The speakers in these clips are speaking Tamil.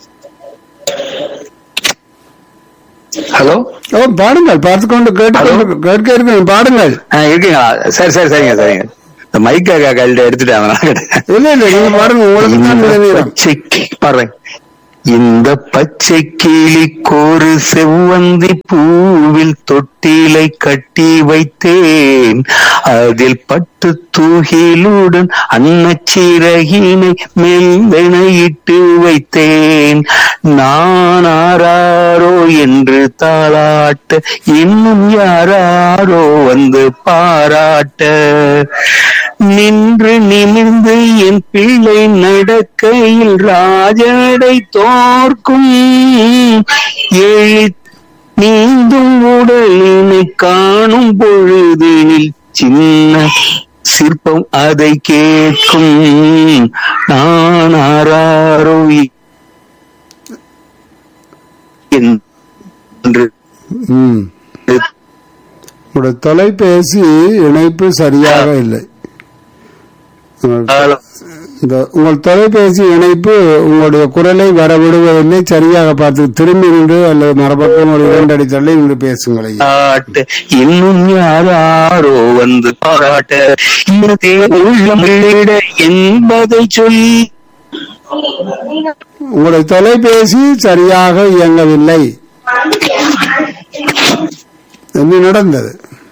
ஹலோ ஓ பாடுங்கள் பார்த்துக்கொண்டு கேட்டுக்கொண்டு கேட்க இருக்கேன் பாடுங்கள் இருக்கீங்களா சரி சரி சரிங்க சரிங்க இந்த மைக்க கழட்டி எடுத்துட்டாங்க நான் கேட்டேன். இல்ல இல்ல நீங்க பாடுங்க உங்களுக்கு தான் இந்த இந்த நேரம் பச்சை பாடுறேன் இந்த பச்சை கிளிக்கோரு செவ்வந்தி பூவில் தொட்டிலை கட்டி வைத்தேன் அதில் பட்டு தூகிலுடன் அன்னச்சிறகினை மெல்லெனையிட்டு வைத்தேன் நான் ஆராரோ என்று தாளாட்ட இன்னும் யாராரோ வந்து பாராட்ட நின்று நிமிர்ந்து என் பிள்ளை நடக்கையில் ராஜடை தோற்கும் எழு நீந்தும் உடலினை காணும் பொழுதினில் சின்ன சிற்பம் அதை கேட்கும் நான் ஆராரோ என்று ம் உங்களுடைய தொலைபேசி இணைப்பு சரியாக இல்லை உங்கள் இந்த உங்கள் தொலைபேசி இணைப்பு உங்களுடைய குரலை வரவிடுவதில்லை சரியாக பார்த்து திரும்பி நின்று அல்லது மறுபக்கம் ஒரு இரண்டடி தள்ளி நின்று பேசுங்கள் ஐயா. பாராட்ட இன்னும் யாராரோ வந்து பாராட்ட இனத்தே உள்ளம் விட என்பதை சொல்லி உங்களுடைய தொலைபேசி சரியாக இயங்கவில்லை என்ன நடந்தது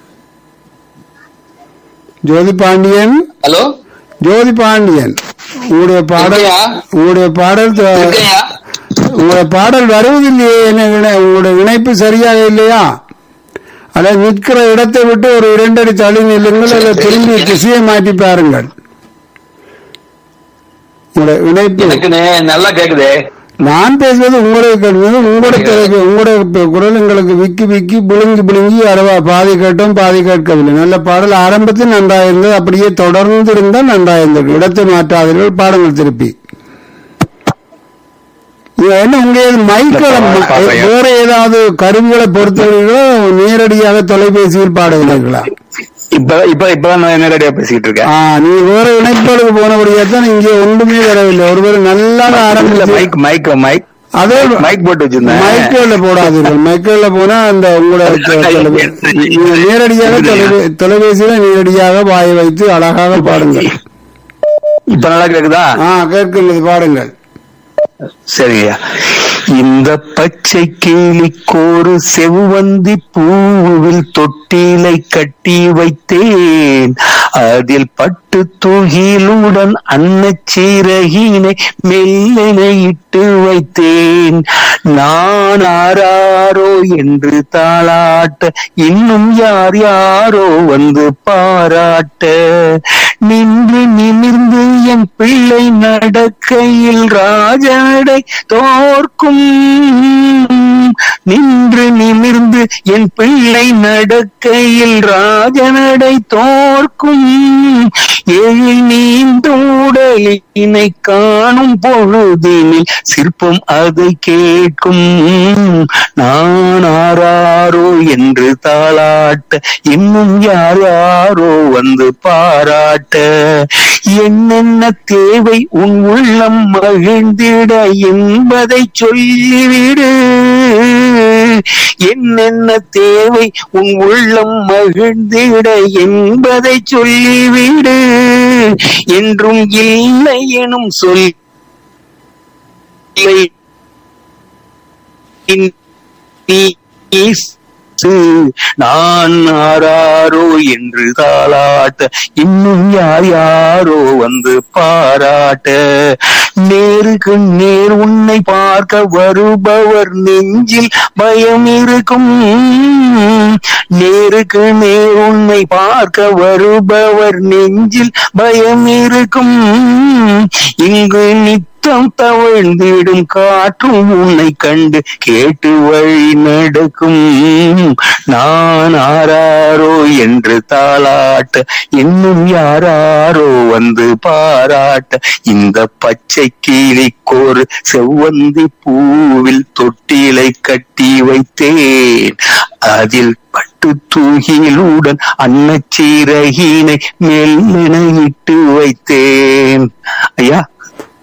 ஜோதி பாண்டியன் ஹலோ ஜோதி பாண்டியன் உங்களுடைய பாடல் இருக்கையா? உங்களுடைய பாடல் த- இருக்கையா உங்களுடைய பாடல் வருவதில்லையே என்ன இணை- உங்களுடைய இணைப்பு சரியாக இல்லையா அல்ல நிற்கிற இடத்தை விட்டு ஒரு இரண்டடி தள்ளி நில்லுங்கள் அல்ல திரும்பி திசையை மாற்றி பாருங்கள் உங்களுடைய இணைப்பு எனக்கு நே- நல்லா கேக்குதே நான் பேசுவது உங்களுடைய கேட்பது உங்களுடைய தொலைபே உங்களுடைய ப- குரல் எங்களுக்கு விக்கி விக்கி புழுங்கி புழுங்கி அரவா பாதி கேட்டோம் பாதி கேட்கவில்லை நல்ல பாடல் ஆரம்பத்தில் நன்றாக இருந்தது அப்படியே தொடர்ந்து இருந்தால் நன்றாக இருந்தது இடத்தை மாற்றாதீர்கள் பாடங்கள் திருப்பி இது என்ன உங்க மைக்கில் பாப்பையா. வேற ஏதாவது கருவிகளை பொறுத்தவர்களோ நேரடியாக தொலைபேசியில் பாடுகிறீர்களா இப்ப இப்ப இப்பதான் நான் நேரடியா பேசிக்கிட்டு இருக்கேன் ஆ நீ வேற இணைப்புகளுக்கு போனபடியா தான் இங்கே ஒன்றுமே வரவில்லை ஒருவர் நல்லா இல்ல ஆரம்பிச்சு மைக் மைக் மைக் அதே மைக் போட்டு வச்சிருந்தேன் மைக்கேல போடாதீர்கள் மைக்கேல போனா அந்த உங்களோட தொ- தொலைபே- நீங்க நேரடியாக தொலைபே- தொலைபேசியில நேரடியாக வாயை வைத்து அழகாக பாடுங்கள் இப்ப நல்லா கேக்குதா ஆ கேட்கின்றது பாடுங்கள் சரிங்கய்யா இந்த பச்சை கிளிக்கோரு செவ்வந்தி பூவில் தொட்டிலை கட்டி வைத்தேன் அதில் பட்டு தூகிலுடன் அன்னச்சீரகினை மெல்லென இட்டு வைத்தேன் நான் ஆராரோ என்று தாளாட்ட இன்னும் யார் யாரோ வந்து பாராட்ட நின்று நிமிர்ந்து என் பிள்ளை நடக்கையில் ராஜடை தோற்கும் நின்று நிமிர்ந்து என் பிள்ளை நடக்கையில் ராஜனடை தோற்கும் எழி நீந்தூடலினை காணும் பொழுதினில் சிற்பம் அதை கேட்கும் நான் ஆராரோ என்று தாளாட்ட இன்னும் யார் யாரோ வந்து பாராட்ட என்னென்ன தேவை உன் உள்ளம் மகிழ்ந்திட என்பதை சொல்லிவிடு என்னென்ன தேவை உன் உள்ளம் மகிழ்ந்திட என்பதை சொல்லிவிடு என்றும் இல்லை எனும் சொல் நீ நான் ஆராரோ என்று தாளாட்ட இன்னும் யார் யாரோ வந்து பாராட்ட நேருக்கு நேர் உன்னை பார்க்க வருபவர் நெஞ்சில் பயம் இருக்கும் நேருக்கு நேர் உன்னை பார்க்க வருபவர் நெஞ்சில் பயம் இருக்கும் இங்கு நித்தம் தவழ்ந்திடும் காற்றும் உன்னை கண்டு கேட்டு வழி நடக்கும் நான் ஆராரோ என்று தாளாட்ட இன்னும் யாராரோ வந்து பாராட்ட இந்த பச்சை கிளிக்கோரு செவ்வந்தி பூவில் தொட்டிலை கட்டி வைத்தேன் அதில் பட்டு தூகிலுடன் அன்னச்சீரகினை மெல்லென இட்டு வைத்தேன் ஐயா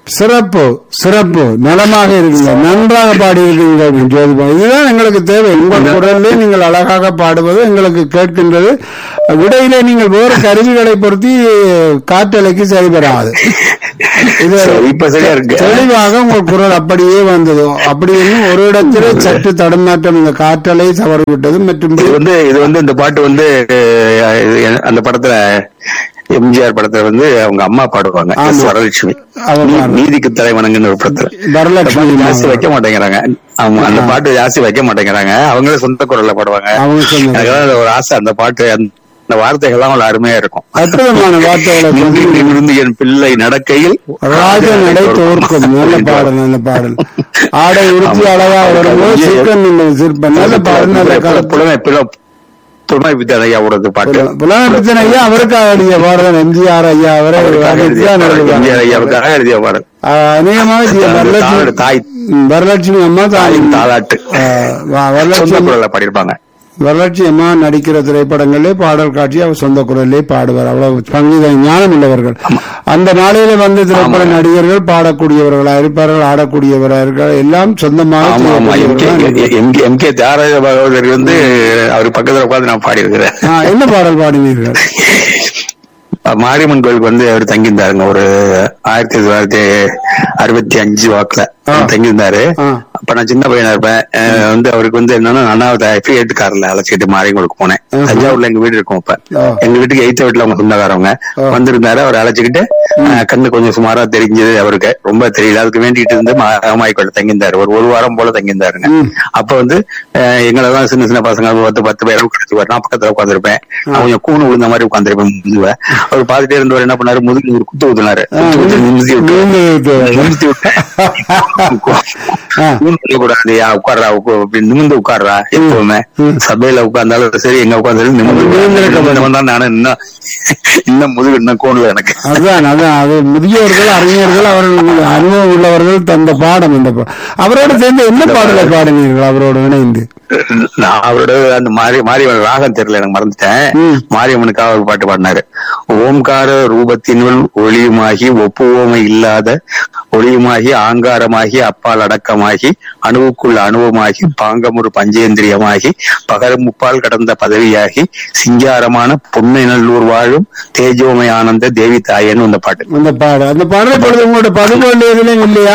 சிறப்பு சிறப்பு நலமாக இருக்கீங்க நன்றாக பாடி இருக்கீங்க அப்படின்னு ஜோதிபா இதுதான் எங்களுக்கு தேவை உங்கள் குரலிலே நீங்கள் அழகாக பாடுவது எங்களுக்கு கேட்கின்றது விடையிலே நீங்கள் வேறு கருவிகளை பொருத்தி காற்றலைக்கு சரிபெறாது இது சரி, இப்ப சரியா இருக்கு தெளிவாக உங்கள் குரல் அப்படியே வந்தது அப்படி இன்னும் ஒரு இடத்திலே சற்று தடுமாற்றம் இந்த காற்றலை தவறு விட்டது மற்றும் இது வந்து இது வந்து இந்த பாட்டு வந்து அஹ், இது அந்த படத்துல எம்ஜிஆர் படத்துல வந்து அவங்க அம்மா பாடுவாங்க ஆமா. எஸ் வரலட்சுமி அவங்க நீ- பாடுவாங்க. நீதிக்கு தலைவணங்குன்னு ஒரு படத்துல அந்த வரலட்சுமி பாட்டு ஜாஸ்தி அம்மா. வைக்க மாட்டேங்கிறாங்க ஆமா அந்த பாட்டு ஜாஸ்தி வைக்க மாட்டேங்கிறாங்க அவங்களே சொந்த குரல்ல பாடுவாங்க அவங்க சொன்னது. எனக்கு அதான் ஒரு ஆசை அந்த பாட்டு அந்த அந்த வார்த்தைகள்லாம் அவ்வளவு அருமையா இருக்கும் அற்புதமான வார்த்தைகளை இருந்து இருந்து என் பிள்ளை நடக்கையில் ராஜ நடை தோற்கும் நல்ல பாடல் நல்ல பாடல் ஆடை உடுத்தி அழகா வரும்போது சிக்கன் இல்லை சிற்பம் நல்ல பாடல் நல்ல கருத்து புலமை புல- புலமை வித்யான் ஐயாவோடது பாட்டு புலனப்பித்தன் ஐயா அவருக்காக எழுதிய பாடல் எம்ஜிஆர் ஐயா அவரை அவருக்காக எழுதிய தான் பாடல். எழுதுவார். எம்ஜிஆர் ஐயாவுக்காக எழுதிய பாடல் ஆஹ் அநேகமாக ஜி- வரலட்சுமி தாயோட தாய் ம், வரலட்சுமி அம்மா தாய் தாயின் தாலாட்டு ஆஹ் வ- சொந்த வரலட்சுமி குரல்ல பாடியிருப்பாங்க வரலட்சுமி அம்மா நடிக்கிற திரைப்படங்களிலே பாடல் காட்சி அவர் சொந்த குரலிலே பாடுவார் அவ்வளவு சங்கீத ஞானம் உள்ளவர்கள் அந்த நாளிலே வந்த திரைப்பட நடிகர்கள் பாடக்கூடியவர்களா இருப்பார்கள் ஆடக்கூடியவராக இருப்பார்கள் எல்லாம் சொந்தமாக ஆமா ஆமா எம்கே செய்யக்கூடியவர்களா இருப்பார்கள். எம்கே எம்கே தியாகராஜ பகவதர் வந்து அவர் பக்கத்துல உட்கார்ந்து நான் பாடி இருக்கிறேன் ஆ, என்ன பாடல் பாடினீர்கள் மாரியம்மன் கோயிலுக்கு வந்து அவர் தங்கியிருந்தாருங்க ஒரு ஆயிரத்தி தொள்ளாயிரத்தி அறுபத்தி அஞ்சு வாக்குல ஆ. தங்கியிருந்தாரு ஆ. அப்ப நான் சின்ன பையனா இருப்பேன் அஹ் வந்து அவருக்கு வந்து என்னன்னா அண்ணாவது எட்டு கார்ல அழைச்சிட்டு மாரியம்மனுக்கு போனேன் ஆஹா. தஞ்சாவூர்ல எங்க வீடு இருக்கும் இப்ப ஆ. எங்க வீட்டுக்கு எய்த்த வீட்டுல அவங்க சொந்தக்காரவங்க ஆ. வந்திருந்தாரு அவர் அழைச்சிக்கிட்டு அஹ் கண்ணு கொஞ்சம் சுமாரா தெரிஞ்சது அவருக்கு ரொம்ப தெரியல அதுக்கு வேண்டிட்டு இருந்து மாமாய்க்கோட்டை தங்கியிருந்தாரு ஒரு ஒரு வாரம் போல தங்கியிருந்தாருங்க ம். அப்ப வந்து அஹ் எங்களெல்லாம் சின்ன சின்ன பசங்க ஒரு பத்து பத்து பேர் கிடைச்சுவார் நான் பக்கத்துல உட்காந்துருப்பேன் நான் கொஞ்சம் கூணு விழுந்த மாதிரி உட்காந்துருப்பேன் முதுவ அவர் பாத்துட்டே இருந்தவர் என்ன பண்ணாரு முதுகு ஒரு குத்து ஊத்துனாரு குத்து ஊத்தி நிமிர்த்தி விட்டு நீங்க இது- நிமிர்த்தி விட்டு ஆ. கூணு விழக்கூடாதுயா உட்கார்றா உட்கா- அப்படி நிமிர்ந்து உட்கார்றா எப்பவுமே சபையில உட்கார்ந்தாலும் சரி எங்க உட்கார்ந்தாலும் நிமிர்ந்து நிமிர்ந்திருக்க உட்கார்ந்து வந்தா நானும் இன்னும் இன்னும் முதுகு இன்னும் கோணுல எனக்கு அதுதான் அதான் அது முதியோர்கள் அறிஞர்கள் அவர்கள் அனுபவம் உள்ளவர்கள் தந்த பாடம் இந்த பா- அவரோடு சேர்ந்து என்ன பாடலை பாடினீர்கள் அவரோடு இணைந்து நான் அவரோட அந்த மாரி மாரியம்மன் ராகம் தெரியல எனக்கு மறந்துட்டேன் ம். மாரியம்மனுக்காக ஒரு பாட்டு பாடினாரு ஓம்கார ரூபத்தினுள் ஒளியுமாகி ஒப்புவோமை இல்லாத ஒளியுமாகி ஆங்காரமாகி அப்பால் அடக்கமாகி அணுவுக்குள் அணுவமாகி பாங்கமுறு பஞ்சேந்திரியமாகி பகர முப்பால் கடந்த பதவியாகி சிங்காரமான பொன்னை நல்லூர் வாழும் தேஜோமை ஆனந்த தேவி தாயன்னு அந்த பாட்டு அந்த பாடல் அந்த பாடலை பொழுது உங்களோட பதிவு எதுலையும் இல்லையா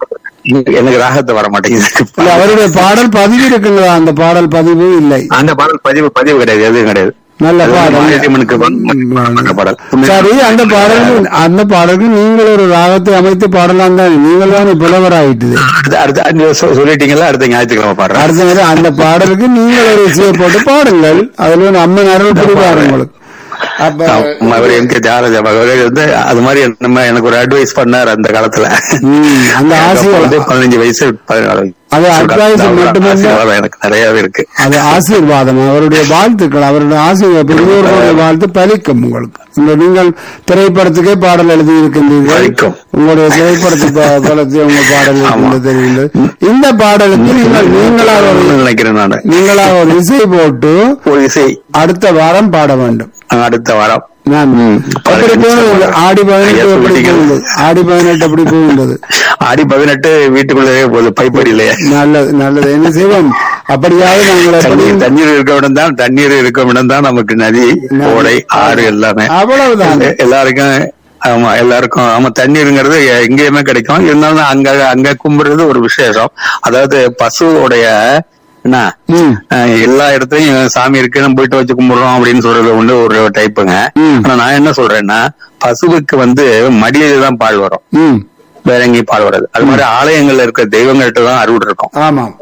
எனக்கு ராகத்தை வர இல்ல மாட்டேங்குது அவருடைய பாடல் பதிவு இருக்குங்களா அந்த பாடல் பதிவு இல்லை அந்த பாடல் பதிவு பதிவு கிடையாது எதுவும் கிடையாது நல்ல அது பாடல் மாரியம்மனுக்கு வந்து பாடல் சரி அந்த பாடலுக்கு அந்த பாடலுக்கு நீங்கள் ஒரு ராகத்தை அமைத்து பாடலாம் தான் நீங்கள் தான் புலவராயிட்டுது அடுத்த அடுத்த நீங்க சொ- சொல்லிட்டீங்கல்ல அடுத்த ஞாயிற்றுக்கிழமை பாடுறேன் அடுத்த நேரம் அந்த பாடலுக்கு நீங்கள் ஒரு இசையை போட்டு பாடுங்கள் அதுல ஒரு அம்மன் அருள் புரிவார் உங்களுக்கு அப்ப ஆமா, அவர் எம் கே தியாகராஜ பகவதர் வந்து அது மாதிரி நம்ம எனக்கு ஒரு அட்வைஸ் பண்ணார் அந்த காலத்துல ம், அந்த எனக்கு அப்ப ஆசை வந்து பதினஞ்சு வயசு பதினாலு வயசு. அது advice அவரோட மட்டுமல்ல. ஆசீர்வாதம் எனக்கு நிறையவே இருக்கு அது ஆசீர்வாதம் அவருடைய வாழ்த்துக்கள் அவருடைய ஆசீர்வாதம் பெரியோர்களுடைய வாழ்த்து பலிக்கும் உங்களுக்கு இந்த நீங்கள் திரைப்படத்துக்கே பாடல் எழுதி இருக்கின்றீர்கள் பலிக்கும். உங்களுடைய திரைப்படத்து பா- பலத்தை உங்க பாடல் இருக்கின்றது தெரிகின்றது இந்த பாடலுக்கு நீங்கள் நீங்களாக ஒரு நினைக்கிறேன் நான் நீங்களாக ஒரு இசை போட்டு ஒரு இசை அடுத்த வாரம் பாட வேண்டும் அடுத்த வாரம் நான் ம். எப்படி போனது ஆடி பதினெட்டு ஐயா, எப்படி சொல்லிட்டீங்க. போகின்றது ஆடி பதினெட்டு எப்படி போகின்றது ஆடி பதினெட்டு வீட்டுக்குள்ளே போகுது பைப்படி இல்லையே நல்லது நல்லது என்ன செய்வோம் அப்படியாவது நாங்கள் எப்படி தண்ணீர் தண்ணீர் இருக்க இடம் தான் தண்ணீர் இருக்க இடம் தான் நமக்கு நதி ஓடை ஆறு எல்லாமே அவ்வளவுதான் எல்லாருக்கும் ஆமா எல்லாருக்கும் ஆமா தண்ணீருங்கிறது எ- எங்கேயுமே கிடைக்கும் இருந்தாலும் அங்க அங்க கும்பிடுறது ஒரு விசேஷம் அதாவது பசுவோடைய என்ன ம். அஹ், எல்லா இடத்துலயும் சாமி இருக்கு நம்ம போயிட்டு வச்சு கும்பிடுறோம் அப்படின்னு சொல்றது வந்து ஒரு டைப்புங்க ம். ஆனா நான் என்ன சொல்றேன்னா பசுவுக்கு வந்து மடியில தான் பால் வரும் ம் வேற எங்கேயும் பால் வராது அது மாதிரி ஆலயங்கள்ல இருக்க தெய்வங்கள்ட்ட தான் அறுவடை இருக்கும் ஆமாம்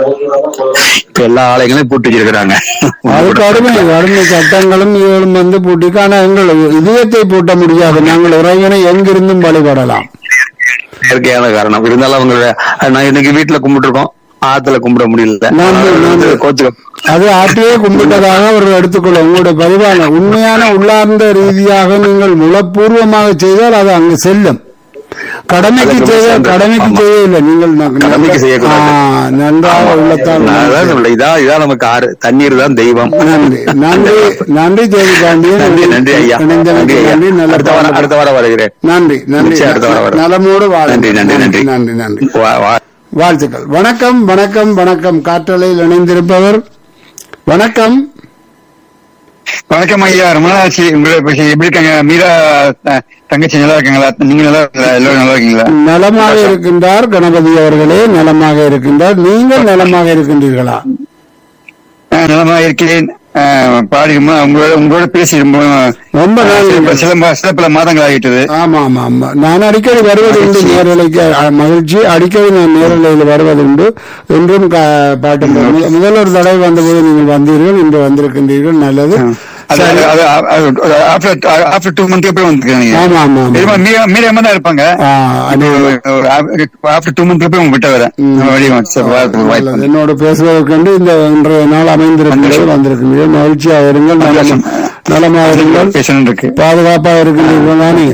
இப்ப எல்லா ஆலயங்களையும் பூட்டி வச்சிருக்கிறாங்க அது கடுமை கடுமை சட்டங்களும் இதுகளும் வந்து பூட்டிக்கு ஆனா எங்கள் இதயத்தை பூட்ட முடியாது நாங்கள் இறைவனை எங்கிருந்தும் வழிபடலாம் இயற்கையான காரணம் இருந்தாலும் அவங்க நான் இன்னைக்கு வீட்டுல கும்பிட்டு இருக்கோம் ஆத்துல கும்பிட முடியல நான் நான் கோச்சுக்க அது ஆற்றையே கும்பிட்டதாக அவர்கள் எடுத்துக்கொள்ள உங்களுடைய பதிவான உண்மையான உள்ளார்ந்த ரீதியாக நீங்கள் முளப்பூர்வமாக செய்தால் அது அங்கு செல்லும் கடமைக்கு அதுக்கு செய்ய சேர்ந்து- கடமைக்கு ஆமா. செய்யவில்லை நீங்கள் ந- கடமைக்கு செய்யக்கூடாது. ஆ, நன்றாக உள்ளத்தால் நான் அதான் சொல்றேன். இதான் இதான் நமக்கு ஆறு தண்ணீர் தான் தெய்வம் நன்றி நன்றி நன்றி தேவி பாண்டியன் நன்றி நன்றி ஐயா இணைந்தமைக்கு நன்றி ஐயா நன்றி நல்ல அடுத்த வாரம் அடுத்த வாரம் வருகிறேன் நன்றி நன்றி நிச்சயம் அடுத்த வாரம் வரும். நலமோடு வாழ நன்றி, நன்றி, நன்றி. நன்றி நன்றி வா- வா- வாழ்த்துக்கள் வணக்கம் வணக்கம் வணக்கம் காற்றலையில் இணைந்திருப்பவர் வணக்கம் வணக்கம் ஐயா ரொம்ப நாள் ஆச்சு உங்களை பத்தி எப்படி இருக்காங்க மீரா த- தங்கச்சி நல்லா இருக்காங்களா நீங்க நல்லா இருக்கீங்களா எல்லாரும் நல்லா இருக்கீங்களா நலமாக இருக்கின்றார் கணபதி அவர்களே நலமாக இருக்கின்றார் நீங்கள் நலமாக இருக்கின்றீர்களா ஆ, நலமா இருக்கிறேன் ஆ, பாடியுமா உங்களோட உங்களோட பேசி ரொம்ப ரொம்ப ஆ, நாள் சில- சில மா- சில பல மாதங்கள் ஆகிட்டது ஆமா ஆமா ஆமா நான் அடிக்கடி வருவது உண்டு நேரலைக்கு அஹ், மகிழ்ச்சி அடிக்கடி நான் நேரலையில் வருவது உண்டு என்றும் கா- பாட்டு மு- முதல் ஒரு தடவை வந்தபோது நீங்கள் வந்தீர்கள் இன்று வந்திருக்கின்றீர்கள் நல்லது அது சரி. ஆஃப்டர் டூ மந்த் அப்புறம் வந்துருக்காங்க ஆமா ஆமா ஆமா மீரா மீரா தான் இருப்பாங்க ஆ, அது- ஆஃப்டர் டூ மந்த் அப்புறம் உங்க கிட்ட வரேன் ம். வெளியே வந்து வாய்ப்பு நல்லது. என்னோட பேசுவதற்கென்று இந்த இன்றைய நாள் அமைந்திருக்கிறது வந்திருக்கின்றீர்கள் மகிழ்ச்சியாக இருங்கள் நலம் நலமாக இருங்கள் பேசணும் இருக்கு பாதுகாப்பாக இருக்கின்றீர்கள் தானே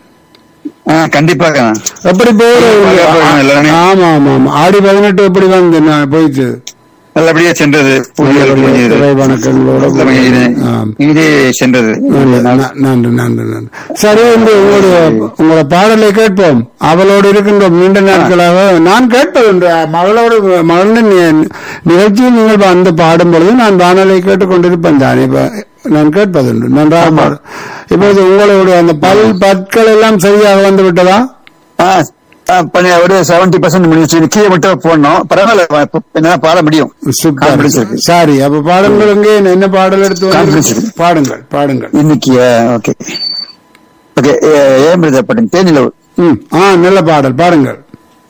ஆ, கண்டிப்பாக எப்படி போகுது பாதுகாப்பா எல்லாருமே. ஆமா ஆமா ஆமா ஆடி பதினெட்டு எப்படி வந்து நான் போயிட்டு நல்லபடியா சென்றது பூஜைகள் முடிஞ்சது. இறை வணக்கங்களோட நல்லபடியா இது- ஆம். இதே சென்றது நல்லது. ந- நன்றி நன்றி நன்றி சரி என்று உங்களுடைய உங்களோட பாடலை கேட்போம் அவளோடு இருக்கின்ற நீண்ட நாட்களாக நான் கேட்பதுண்டு மகளோடு மகளின் நி- நிகழ்ச்சியில் நீங்கள் வந்து பாடும் பொழுது நான் வானொலி கேட்டுக்கொண்டிருப்பேன் தானே இப்ப நான் கேட்பதுண்டு நன்றாக பாடு இப்போது உங்களுடைய அந்த பல் பற்கள் எல்லாம் சரியாக வந்து விட்டதா ஆ, ஆ, பண்ணி ஒரு செவன்டி பர்சன்ட் முடிஞ்சு கீழே மட்டும் போடணும் பரவாயில்ல இப்ப என்னால பாட முடியும் சூப்பர் Confidence இருக்கு. சரி அப்ப பாடுங்கள் எங்கே என்ன பாடல் எடுத்து Confidence வந்து இருக்கு. பாடுங்கள் பாடுங்கள் இன்னைக்கு ஓகே ஓகே ஏன் பிரதர் பாட்டுங்க தேனிலவு ம் ஆ நல்ல பாடல் பாடுங்கள்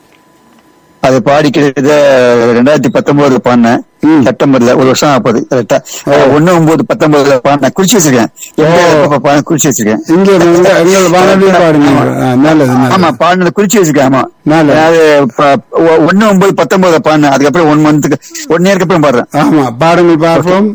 அது பாடிக்கிறது ரெண்டாயிரத்தி பத்தொன்பது பாடினேன் ம். செப்டம்பர்ல ஒரு வருஷம் ஆகுது கரெக்டா ஒண்ணு ஒன்பது பத்தொன்பதுல பாடினேன் குறிச்சு வச்சிருக்கேன் எப்ப பாடின குறிச்சு வச்சிருக்கேன் இங்கே எங்க- எங்கள் வானொலி பாடுங்க ஆ, நல்லது ஆமா நல்லது பாடினது குறிச்சு வச்சிருக்கேன் ஆமா நல்லது. அதாவது ப- ஒ- ஒண்ணு ஒன்பது பத்தொன்பதுல பாடினேன் அதுக்கப்புறம் ஒன் மந்த்துக்கு ஒன் இயருக்கு அப்புறம் பாடுறேன் ஆமா பாடுங்கள் பார்ப்போம்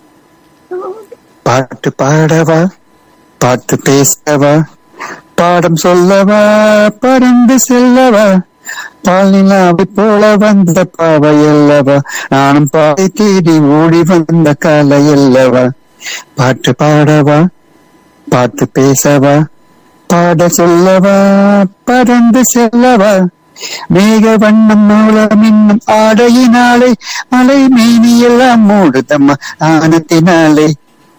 பாட்டு பாடவா பாட்டு பேசவா பாடம் சொல்லவா பறந்து செல்லவா பாலினாவை போல வந்த பாவை அல்லவா நானும் பாதை தேடி ஓடி வந்த காலை அல்லவா பாட்டு பாடவா பாட்டு பேசவா பாட சொல்லவா பறந்து செல்லவா மேக வண்ணம் மூலம் இன்னும் ஆடையினாலே மலை மீனியெல்லாம் மூடுதம்மா ஆனத்தினாலே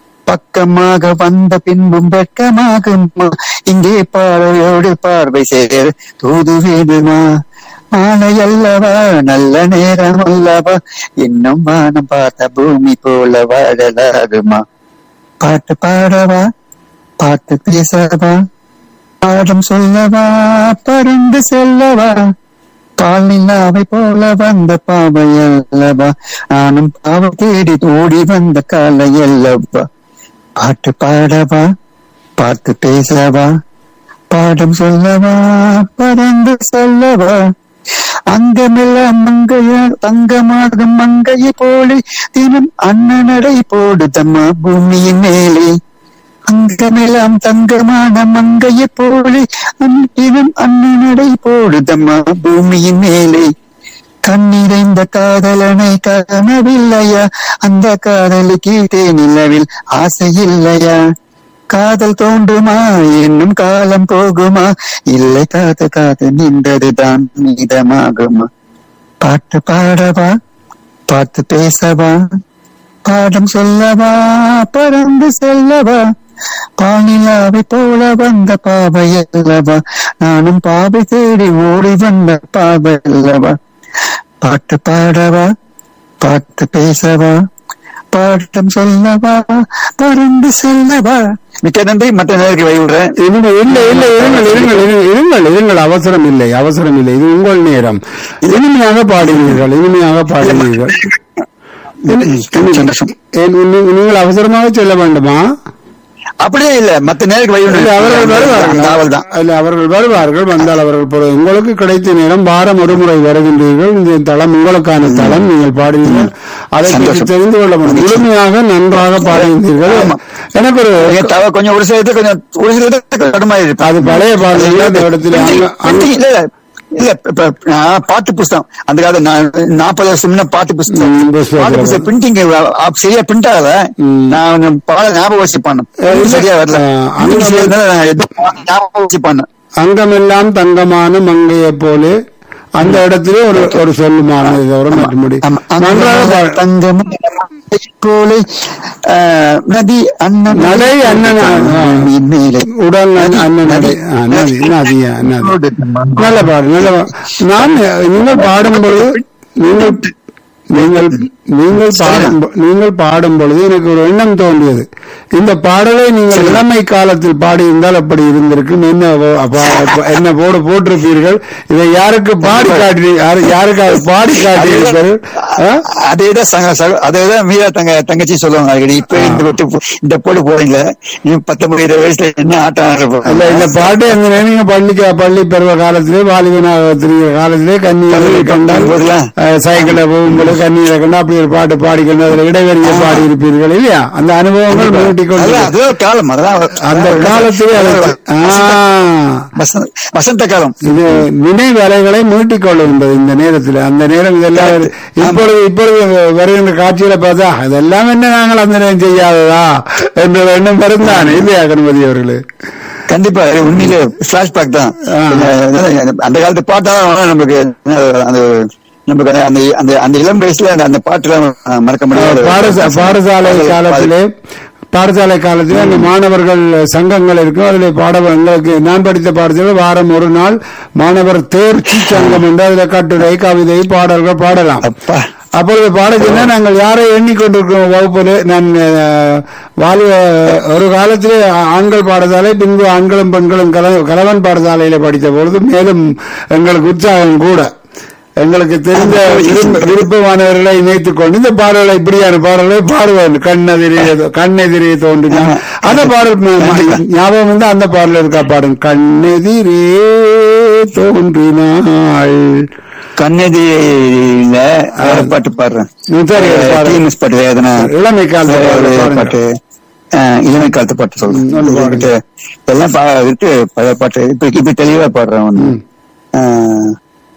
பக்கமாக வந்த பின்பும் வெட்கமாகுமா இங்கே பார்வையோடு பார்வை சேர தூது வேணுமா மாலை அல்லவா நல்ல நேரம் அல்லவா இன்னும் வானம் பார்த்த பூமி போல வாழலாகுமா பாட்டு பாடவா பாட்டு பேசவா பாடம் சொல்லவா பறந்து செல்லவா பால் நிலாவை போல வந்த பாவை அல்லவா நானும் பாவை தேடி ஓடி வந்த காலை அல்லவா பாட்டு பாடவா பாட்டு பேசவா பாடம் சொல்லவா பறந்து சொல்லவா அங்கமெல்லாம் மங்கைய தங்கமாகும் மங்கையை போலே தினம் அண்ணனடை போடுதம்மா பூமியின் மேலே அங்கமெல்லாம் தங்கமான மங்கையை போலே அன்- தினம் அண்ணனடை போடுதம்மா பூமியின் மேலே கண்ணிறைந்த காதலனை காணவில்லையா அந்த காதலுக்கு தேனிலவில் ஆசை இல்லையா காதல் தோன்றுமா இன்னும் காலம் போகுமா இல்லை காத்து காத்து நின்றதுதான் மீதமாகுமா பாட்டு பாடவா பாட்டு பேசவா பாடம் சொல்லவா பறந்து செல்லவா பானிலாவை போல வந்த பாவை அல்லவா நானும் பாவை தேடி ஓடி வந்த பாவை அல்லவா பாட்டு பாடவா பாட்டு பேசவா பாட்டம் சொல்லவா பறந்து செல்லவா மிக்க நன்றி மற்ற நேருக்கு வழிவிடுறேன் இல்லை இல்லை இல்லை இருங்கள் இருங்கள் இருங்கள், இருங்கள் இருங்கள் அவசரம் இல்லை அவசரம் இல்லை இது உங்கள் நேரம் இனிமையாக பாடினீர்கள் இனிமையாக பாடினீர்கள் இனி- இனி- சந்தோஷம் ஏன் நீ- நீங்கள் அவசரமாக செல்ல வேண்டுமா அப்படியே இல்ல மத்த நேருக்கு வழி இல்ல, அவர்கள் வருவார்கள் நாவல் தான் இல்ல அவர்கள் வருவார்கள் வந்தால் அவர்கள் பொறு- உங்களுக்கு கிடைத்த நேரம் வாரம் ஒரு முறை வருகின்றீர்கள் இந்த தளம் உங்களுக்கான தளம் நீங்கள் பாடுவீர்கள் அதை பற்றி சந்தோஷம். தெரிந்து கொள்ள முடியும் முழுமையாக நன்றாக பாடுகின்றீர்கள் ஆமா. எனக்கு ஒரு நீங்க தவ- கொஞ்சம் ஒரு சில இடத்துல கொஞ்சம் ஒரு சில இடத்துல கடுமையா இருக்கு அது பழைய பாடல்கள் அந்த இடத்துல அங்க- அங்க- இல்ல இல்ல இல்ல இப்ப நான் பாட்டு புஸ்தகம் அந்த காலத்துல நான் நாற்பது வருஷம் முன்ன பாட்டு புஸ்தகம் ம், புஸ்தகம். பாட்டு புஸ்தகம் பிரிண்டிங் சரியா பிரிண்ட் ஆகல ம். நான் கொஞ்சம் பாட ஞாபகம் வச்சு பண்ணேன் இல்ல. சரியா வரல ஆ, அங்க இன்னும் சில இதுல நான் எதுவும் பாட ஞாபகம் வச்சு பண்ணேன் அங்கமெல்லாம் தங்கமான மங்கையை போலே அந்த இடத்திலே ஒரு ஒரு சொல்லுமான இதோட மற்றபடி ஆமா. நன்றாக பாடு- தங்கம் போலே ஆஹ், நதி அண்ணன் நடை அண்ணன் ஆ. மேலே உடல் நன்- அண்ணன் நடை ஆ, நதி நதியா நதி நல்ல பாடு நல்ல பா- நான் நீங்கள் பாடும் பொழுது நீங்கள் நீங்கள் நீங்கள் பாடும் பொ- நீங்கள் பாடும் பொழுது எனக்கு ஒரு எண்ணம் தோன்றியது இந்த பாடலை நீங்கள் இளமை காலத்தில் பாடியிருந்தால் அப்படி இருந்திருக்கும் என்ன போ- அப்ப- என்ன போட போட்டிருப்பீர்கள் இதை யாருக்கு பாடி காட்டி யாரு யாருக்காவது பாடி காட்டியிருப்பீர்கள் ஆ? அதேதான் சங்க சக- அதேதான் மீரா தங்க தங்கச்சி சொல்லுவாங்க அடிக்கடி இப்ப இந்த போட்டு இந்த போட்டு போறீங்களா நீ பத்தொன்பது இருபது வயசுல என்ன ஆட்டம் ஆடுற இல்ல இந்த பாட்டு எங்க நீங்க பள்ளிக்கு பள்ளி பருவ காலத்திலே வாலிபனாக திரிகிற காலத்திலே கண்ணீரை கண்டால் போதெல்லாம் அஹ், சைக்கிள்ல போகும்போது கண்ணீரை கண்டா அப்படி ஒரு பாட்டு பாடிக்கொண்டு அதுல இடைவெளியை பாடி இருப்பீர்கள் இல்லையா அந்த அனுபவங்கள் மீட்டிக் கொண்டு அதான் அது ஒரு காலம் அதான் அந்த காலத்திலே அது ஆ. வசந்த- வசந்த காலம் இது நினைவு அலைகளை மீட்டிக் கொள்ளுகின்றது இந்த நேரத்தில் அந்த நேரம் இதெல்லாம் வரு- இப்பொழுது இப்பொழுது வருகின்ற காட்சிகளை பார்த்தா இதெல்லாம் என்ன நாங்கள் அந்த நேரம் செய்யாததா என்ற எண்ணம் வருந்தான் இல்லையா கணபதி அவர்களே கண்டிப்பா இது உண்மையிலே பிளாஷ்பேக் தான் ஆ. அந்த காலத்து பாட்டா நமக்கு அந்த நமக்கு அந்த அந்த அந்த இளம் வயசுல அந்த- அந்த பாட்டுலாம் மறக்க முடியாது பாடசா- பாடசாலை காலத்திலே பாடசாலை காலத்திலே அந்த மாணவர்கள் சங்கங்கள் இருக்கும் அதில் பாட எங்களுக்கு நான் படித்த பாடசாலை வாரம் ஒரு நாள் மாணவர் தேர்ச்சி சங்கம் என்று அதில் கட்டுரை கவிதை பாடல்கள் பாடலாம் அப்பா அப்பொழுது பாட சொன்னா நாங்கள் யாரை எண்ணிக்கொண்டிருக்கிறோம் வகுப்பில் நான் அஹ், வாலிப ஒரு காலத்திலே ஆ- ஆண்கள் பாடசாலை பின்பு ஆண்களும் பெண்களும் கல- கலவன் பாடசாலையில படித்த பொழுது மேலும் எங்களுக்கு உற்சாகம் கூட எங்களுக்கு தெரிந்த விரும்ப- விருப்பமானவர்களை இணைத்துக் கொண்டு இந்த பாடல்களை இப்படியான பாடல்களை பாடுவார் கண்ணெதிரே கண்ணெதிரே தோன்றினான் அந்த பாடல் ம- ம- ஞாபகம் வந்து அந்த பாடல் இருக்கா பாடுங்க கண்ணெதிரே தோன்றினாள் கண்ணெதிரில வேற பாட்டு பாடுறேன் ம், சரி, பாடு. டிஎம்எஸ் பாட்டு வேதனை இளமை காலத்து ஒரு பாடல் பாடுங்க. பாட்டு ஆஹ், இளமை காலத்து பாட்டு ம், நல்ல சொல்றேன் பாடுங்க. இதுகிட்ட எல்லாம் பா- இருக்கு பழைய பாட்டு இப்ப இப்ப தெளிவா பாடுறேன் ஒண்ணு ம். ஆஹ்,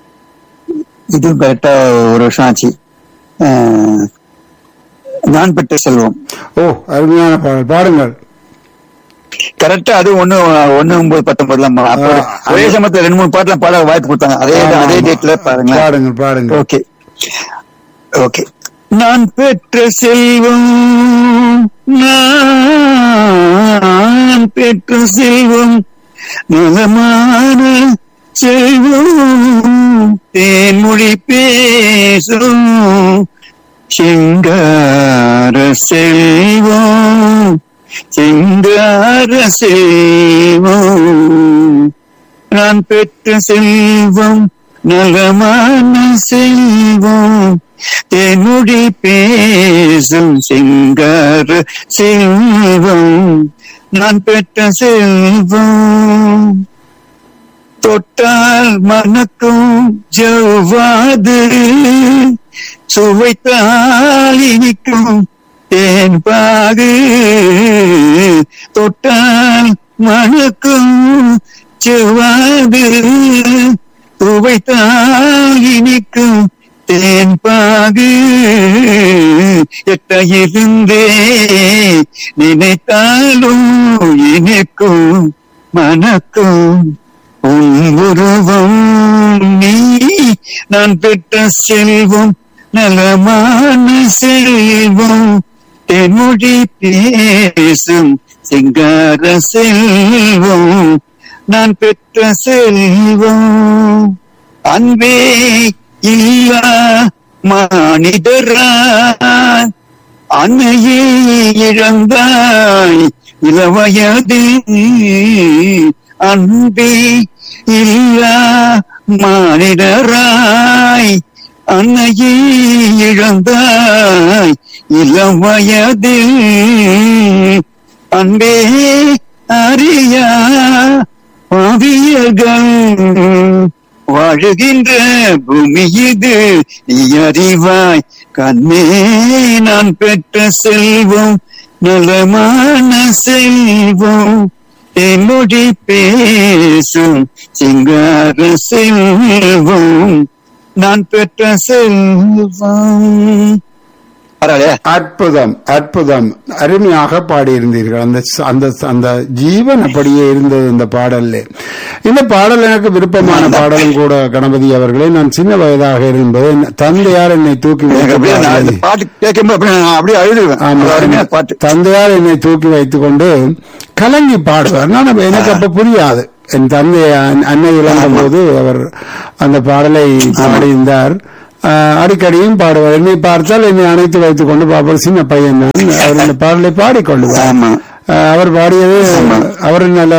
இது கரெக்டா ஒரு வருஷம் ஆச்சு ஆஹ், நான் பெற்ற செல்வம் ஓ அருமையான பாடல் பாடுங்கள் கரெக்டா அது ஒண்ணு ஒண்ணு ஒன்பது பத்தொன்பதுலாம் அப்ப ஆ, ஒரே சமயத்துல ரெண்டு மூணு பாட்டுலாம் பாட வாய்ப்பு கொடுத்தாங்க அதே ஆமா, அதே ஆமா. டேட்ல பாருங்களேன் பாடுங்கள் பாடுங்கள் ஓகே ஓகே நான் பெற்ற செல்வம் நான் பெற்ற செல்வம் நலமான செல்வம் தேன்மொழி பேசும் சிங்கார செல்வம் சிங்கார செல்வம் நான் பெற்ற செல்வம் நலமான செல்வம் என்னுடைய பேசும் சிங்கார செல்வம் நான் பெற்ற செல்வம் தொட்டால் மணக்கும் ஜவ்வாது சுவைத்தால் இனிக்கும் தேன்பாகு தொட்டால் மணக்கும் செவ்வாது சுவைத்தால் இனிக்கும் தேன்பாகு எட்ட இருந்தே நினைத்தாலும் இனிக்கும் மணக்கும் உன் உருவம் நீ நான் பெற்ற செல்வம் நலமான செல்வம் தென்மொழி பேசும் சிங்கார செல்வம் நான் பெற்ற செல்வம் அன்பே இல்லா மானிடரா அன்னையே இழந்தாய் இளவயது அன்பே இல்லா மானிடராய் அன்னையே இழந்தாய் இளம் வயதில் அன்பே அறியா பாவியர்கள் வாழுகின்ற பூமி இது நீ அறிவாய் கண்ணே நான் பெற்ற செல்வம் நலமான செல்வம் என்னொழி பேசும் சிங்கார செல்வம் நான் பெற்ற செல்வம் பரவாயில்லையா அற்புதம் அற்புதம் அருமையாக பாடியிருந்தீர்கள் அந்த ச- அந்த அந்த ஜீவன் அப்படியே இருந்தது இந்த பாடல்ல இந்த பாடல் எனக்கு விருப்பமான பாடலும் கூட கணபதி அவர்களே நான் சின்ன வயதாக இருந்தது என் தந்தையார் என்னை தூக்கி எனக்கு அப்படியே நான் வைத்து இந்த பாட்டு கேட்கும்போது அப்படியே நான் அப்படியே அழுதுவேன் ஆமா. அவ்வளவு அருமையான பாட்டு தந்தையார் என்னை தூக்கி வைத்துக் கொண்டு கலங்கி பாடுவார் நான் அப்ப- எனக்கு அப்ப புரியாது என் தந்தை அன்- அன்னை இழந்த போது அவர் அந்த பாடலை பாடியிருந்தார் ஆஹ், அடிக்கடியும் பாடுவார் என்னை பார்த்தால் என்னை அணைத்து வைத்துக் கொண்டு பாப்பார் சின்ன பையன் தான் அவர் அந்த பாடலை பாடிக்கொள்ளுவார் ஆமா ஆஹ், அவர் பாடியது அவர் நல்ல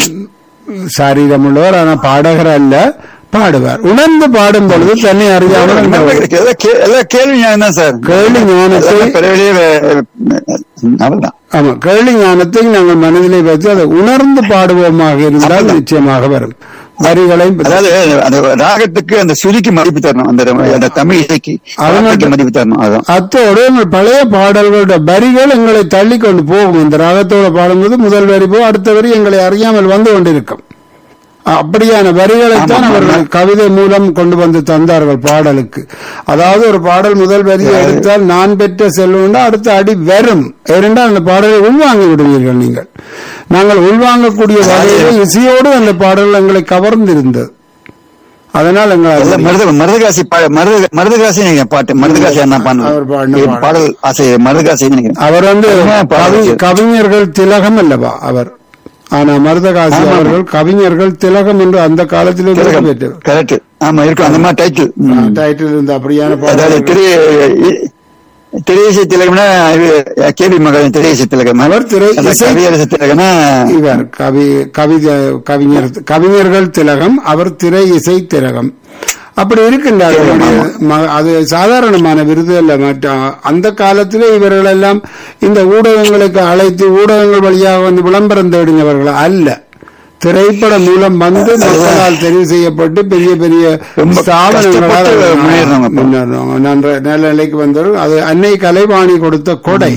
சாரீரம் உள்ளவர் ஆனா பாடகர் அல்ல பாடுவார் உணர்ந்து பாடும் பொழுது தன்னை அறியாமல் அந்த எல்லாம் கே- எல்லாம் கேள்வி ஞானம் தான் சார் கேள்வி ஞானத்தை அதெல்லாம் பிறவிலேயே வே- அவ்வளவுதான் ஆமா கேள்வி ஞானத்தை நாங்கள் மனதிலே வைத்து அதை உணர்ந்து பாடுவோமாக இருந்தால் நிச்சயமாக வரும் வரிகளை அதாவது அந்த ராகத்துக்கு அந்த சுதிக்கு மதிப்பு தரணும் அந்த அந்த தமிழ் இசைக்கு அதனால- ராகத்துக்கு மதிப்பு தரணும் அதுதான் அத்தோடு எங்கள் பழைய பாடல்களோட வரிகள் எங்களை தள்ளி கொண்டு போகும் இந்த ராகத்தோட பாடும்போது முதல் வரி போ அடுத்த வரி எங்களை அறியாமல் வந்து கொண்டிருக்கும் அப்படியான வரிகளைத்தான் ஆமா, அவர்கள் கவிதை மூலம் கொண்டு வந்து தந்தார்கள் பாடலுக்கு அதாவது ஒரு பாடல் முதல் வரியை எடுத்தால் நான் பெற்ற செல்வம்னா அடுத்த அடி வரும் ஏனென்றால் அந்த பாடலை உள்வாங்கி விடுவீர்கள் நீங்கள் நாங்கள் உள்வாங்கக்கூடிய வகையில் இசையோடு அந்த பாடல் எங்களை கவர்ந்திருந்தது அதனால் எல்லாம் எங்கள் மருத மருதகாசி பா- மருத மருதகாசி நீங்க பாட்டு மருதகாசி என்ன அவர் பாடின பண்ணு பாடல். பாடல் ஆசிரியர் மருதகாசி நினைக்கிறேன் அவர் வந்து அருமையான பாடல் கவி- இது. கவிஞர்கள் திலகம் அல்லவா அவர் ஆனா மருதகாசி ஆமா. அவர்கள் கவிஞர்கள் திலகம் என்று அந்த காலத்திலே விருது பெற்றவர் கரெக்ட் ஆமா இருக்கும் அந்த மாதிரி டைட்டில் டைட்டில் இருந்த அப்படியான அதாவது பாடல்கள். திரு திரையிசை திலகம்னா இது கேள்வி மகன் திரையிசை திலகம் அவர் திரை அந்த இசை- கவியரசு திலகம்னா இவர் கவி கவிதை கவிஞர் கவிஞர்கள் திலகம் அவர் திரை இசை திலகம் அப்படி இருக்கின்றார்கள் ம- அது சாதாரணமான விருது அல்ல மற்ற அந்த காலத்திலே இவர்கள் எல்லாம் இந்த ஊடகங்களுக்கு அழைத்து ஊடகங்கள் வழியாக வந்து விளம்பரம் தேடினவர்கள் அல்ல திரைப்படம் மூலம் வந்து மக்களால் தெரிவு செய்யப்பட்டு பெரிய பெரிய ரொம்ப ஸ்தாபனங்களால் கஷ்டப்பட்டு முன்னேறினவங்க அப்ப. முன்னேறினவங்க. நன்ற நல்ல நிலைக்கு வந்தவர் அது அன்னை கலைவாணி கொடுத்த கொடை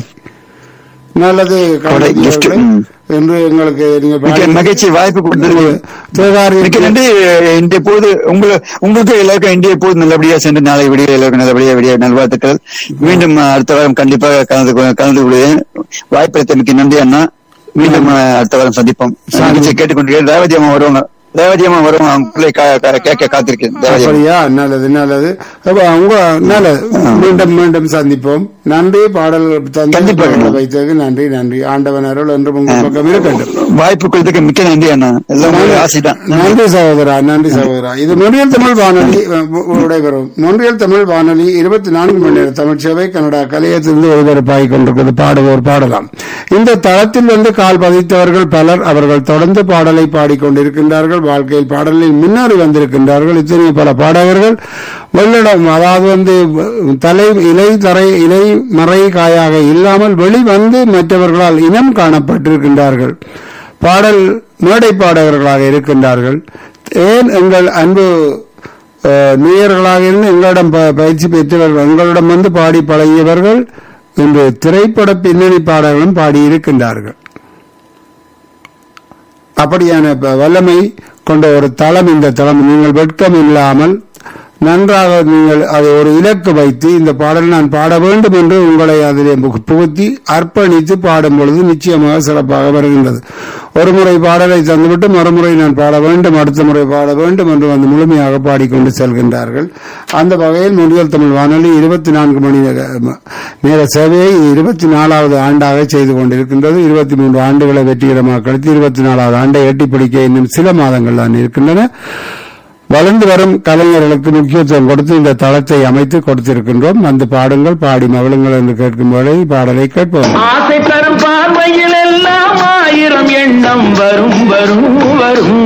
நல்லது கொடை, gift. கலைஞர்களே. ம். என்று எங்களுக்கு நீங்க மிக்க பாடி- மகிழ்ச்சி வாய்ப்பு கொடுத்தது தேவாரி மிக்க நன்றி இந்திய போது உங்களை உங்களுக்கு எல்லாருக்கும் இந்திய போது நல்லபடியா சென்று நாளை விடிய எல்லாருக்கும் நல்லபடியா விடிய நல்வாழ்த்துக்கள் மீண்டும் அஹ், அடுத்த வாரம் கண்டிப்பாக கலந்து கொ- கலந்து கொள்வேன் வாய்ப்பு மிக்க நன்றி அண்ணா மீண்டும் அஹ், அடுத்த வாரம் சந்திப்போம் நிகழ்ச்சியை கேட்டுக்கொண்டிருக்கேன் ரேவதி அம்மா வருவாங்க ரேவதி அம்மா வருவாங்க அவங்களே கா- கா- கேட்க காத்திருக்கேன் ரேவதி அம்மா. அப்படியா நல்லது நல்லது அப்ப உங்க நல்லது மீண்டும் மீண்டும் சந்திப்போம் நன்றி பாடல் தந்து கண்டிப்பா. பாடல் வைத்ததுக்கு நன்றி நன்றி ஆண்டவன் அருள் என்று உங்கள் பக்கம் இருக்கட்டும் வாய்ப்பு கொடுத்ததுக்கு மிக்க நன்றி அண்ணா எல்லாம் உங்களுடைய ஆசைதான் நன்றி சகோதரா நன்றி சகோதரா இது மொழியல் தமிழ் வானொலி அஹ், உ- விடைபெறும் மொழியல் தமிழ் வானொலி இருபத்தி நான்கு மணி நேர தமிழ் சேவை கனடா கலையத்திலிருந்து ஒளிபரப்பாகிக் கொண்டிருக்கிறது பாடுவோர் பாடலாம் இந்த தளத்தில் வந்து கால் பதித்தவர்கள் பலர் அவர்கள் தொடர்ந்து பாடலை பாடிக்கொண்டிருக்கின்றார்கள் வாழ்க்கையில் பாடலில் முன்னேறி வந்திருக்கின்றார்கள் இத்தனை பல பாடகர்கள் வெள்ளிடம் அதாவது வந்து தலை இலை தரை இலை மறை காயாக இல்லாமல் வெளிவந்து மற்றவர்களால் இனம் காணப்பட்டிருக்கின்றார்கள் பாடல் மேடை பாடகர்களாக இருக்கின்றார்கள் ஏன் எங்கள் அன்பு அஹ், நேயர்களாக இருந்து எங்களிடம் ப- பயிற்சி பெற்றவர்கள் எங்களிடம் வந்து பாடி பழகியவர்கள் இன்று திரைப்பட பின்னணி பாடல்களும் பாடி இருக்கின்றார்கள் அப்படியான ப- வல்லமை கொண்ட ஒரு தளம் இந்த தளம் நீங்கள் வெட்கம் இல்லாமல் நன்றாக நீங்கள் அதை ஒரு இலக்கு வைத்து இந்த பாடல் நான் பாட வேண்டும் என்று உங்களை அதிலே புகு- புகுத்தி அர்ப்பணித்து பாடும் பொழுது நிச்சயமாக சிறப்பாக வருகின்றது ஒரு முறை பாடலை தந்துவிட்டு மறுமுறை நான் பாட வேண்டும் அடுத்த முறை பாட வேண்டும் என்று வந்து முழுமையாக பாடிக்கொண்டு செல்கின்றார்கள் அந்த வகையில் முன்னியல் தமிழ் வானொலி இருபத்தி நான்கு மணி நேர- நேர சேவையை இருபத்தி நாலாவது ஆண்டாக செய்து கொண்டிருக்கின்றது இருபத்தி மூன்று ஆண்டுகளை வெற்றிகரமாக கழித்து இருபத்தி நாலாவது ஆண்டை எட்டி பிடிக்க இன்னும் சில மாதங்கள் தான் இருக்கின்றன வளர்ந்து வரும் கலைஞர்களுக்கு முக்கியத்துவம் கொடுத்து இந்த தளத்தை அமைத்து கொடுத்திருக்கின்றோம் வந்து பாடுங்கள் பாடி மகளுங்கள் என்று கேட்கும் வேளை பாடலை கேட்போம் ஆசை தரும் பார்வையில் எல்லாம் ஆயிரம் எண்ணம் வரும் வரும் வரும்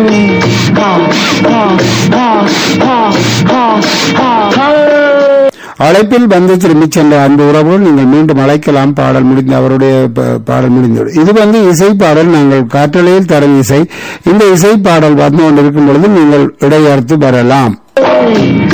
ஆ, ஆ, ஆ, ஆ, ஆ, ஆ, ஆ. அழைப்பில் வந்து திரும்பி சென்ற அன்பு உறவுகள் நீங்கள் மீண்டும் அழைக்கலாம் பாடல் முடிந்த அவருடைய ப- பாடல் முடிந்தது இது வந்து இசை பாடல் நாங்கள் காற்றலையில் தரும் இசை இந்த இசை பாடல் வந்து கொண்டிருக்கும் பொழுது நீங்கள் இடையறுத்து வரலாம்